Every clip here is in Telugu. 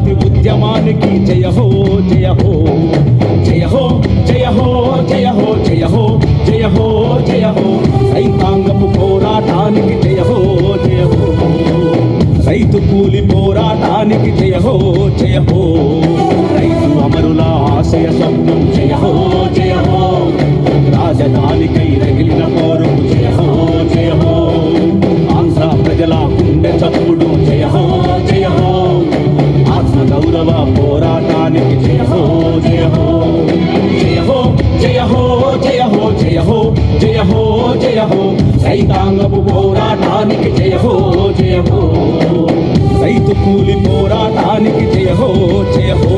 ప్రతి ఉద్యమానికి జయ హో జయ హో జయ హో జయ హో జయ హో జయ హో జయ హో జయ హో రైతాంగపు పోరాటానికి జయ హో జయ హో రైతు కూలి పోరాటానికి జయ హో జయ హో రైతు అమరుల ఆశయ స్వప్నం జయ హో జయ హో రాజధానికై రగిలిన పోరుకు జయ హో జయ హో ఆంధ్ర ప్రజల గుండె చప్పుడు జయ హో జయ హో ఆత్మ గౌరవ పోరాటానికి జయ హో జయ హో జయ హో జయ హో జయ హో జయ హో జయ హో జయ హో రైతాంగపు పోరాటానికి జయ హో జయ హో రైతు కూలి పోరాటానికి జయ హో జయ హో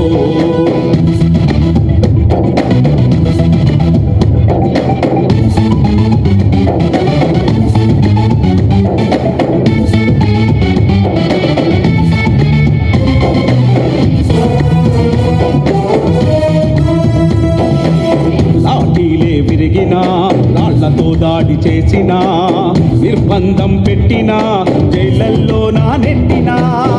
లాఠీలే విరిగినా రాళ్లతో దాడి చేసినా నిర్బంధం పెట్టినా జైలల్లో నా నెట్టినా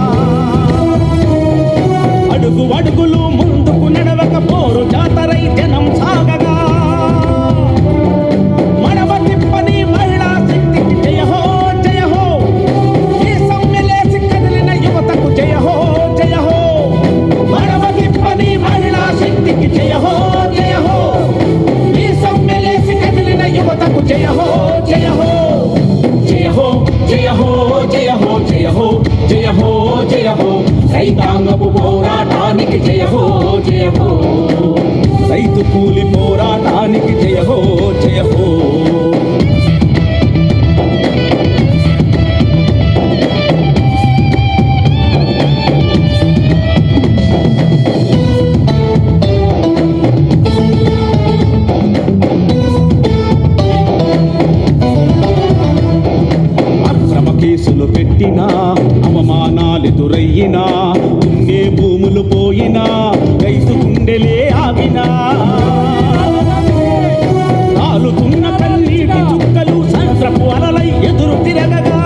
అడుగు అడుగులు ముందుకు నడవక పోరు జాతరై జనం సాగగా మడవ తిప్పని మహిళా శక్తికి జయ హో జయ హో ఈ సమ్మెలేసి కదిలిన యువతకు జయ హో జయ హో మడవ తిప్పని మహిళా శక్తికి జయ హో జయ హో ఈ సమ్మెలేసి కదిలిన యువతకు జయ హో జయ హో జయ హో జయ హో జయ హో జయ హో జయ హో జయ హో రైతాంగపు పోరాటానికి జయ హో జయ హో రైతు కూలి పోరాటానికి జయ హో జయ హో అక్రమ కేసులు పెట్టినా అవమానాలెదురయ్యినా దున్నే భూములు పోయినా రైతు గుండెలే ఆగినా రాలుతున్న కన్నీటి చుక్కలు సంద్రపు అలలై ఎదురు తిరగగా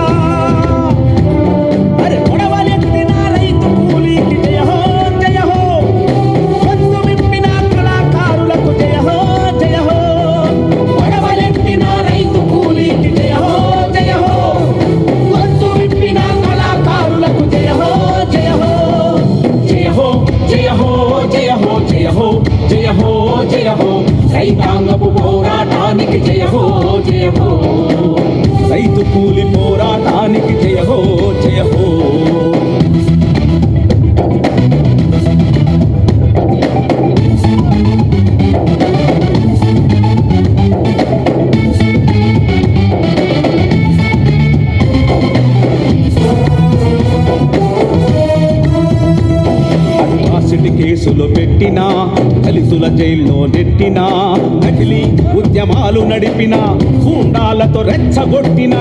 అరే పొడవలెత్తిన రైతు కూలీకి జయ హో జయ హో గొంతు విప్పిన కళాకారులకు జయ హో జయ హో పొడవలెత్తిన రైతు కూలీకి జయ హో జయ హో గొంతు విప్పిన కళాకారులకు జయ హో జయ హో జయ హో జయ హో జయ హో జయ హో జయ హో జయ హో రైతాంగపు పోరాటానికి జయ హో జయ హో రైతు కూలి పోరాటానికి జయ హో జయ హో అట్రాసిటీ కేసులు పెట్టినా దళితుల జైల్లో నెట్టినా నకిలీ ఉద్యమాలు నడిపినా గూండాలతో రెచ్చగొట్టినా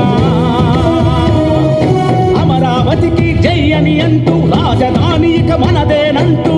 అమరావతికి జై అని అంటూ రాజధాని ఇక మనదేనంటూ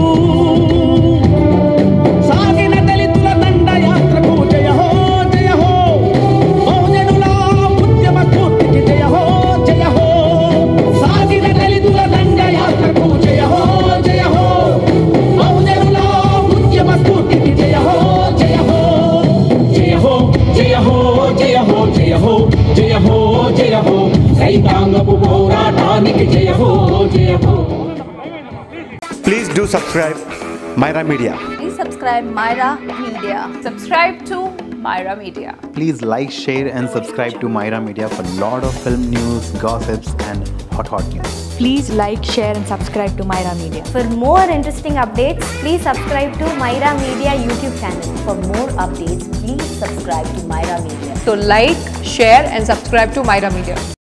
సాగిన దళితుల దండయాత్రకు జయ హో జయ హో బహుజనుల ఉద్యమ స్ఫూర్తికి జయ హో జయ హో సాగిన దళితుల దండయాత్రకు జయ హో జయ హో బహుజనుల ఉద్యమ స్ఫూర్తికి జయ హో జయ హో జయ హో జయ హో జయ హో జయ హో జయ హో జయ హో రైతాంగపు పోరాటానికి జయ హో జయ హో Please do subscribe Myra Media. Please subscribe Myra Media. Subscribe to Myra Media. Please like, share, and subscribe to Myra Media for lot of film news, gossips, and hot hot news. Please like, share, and subscribe to Myra Media. For more interesting updates, please subscribe to Myra Media YouTube channel. For more updates, please subscribe to Myra Media. So like, share and subscribe to Myra Media.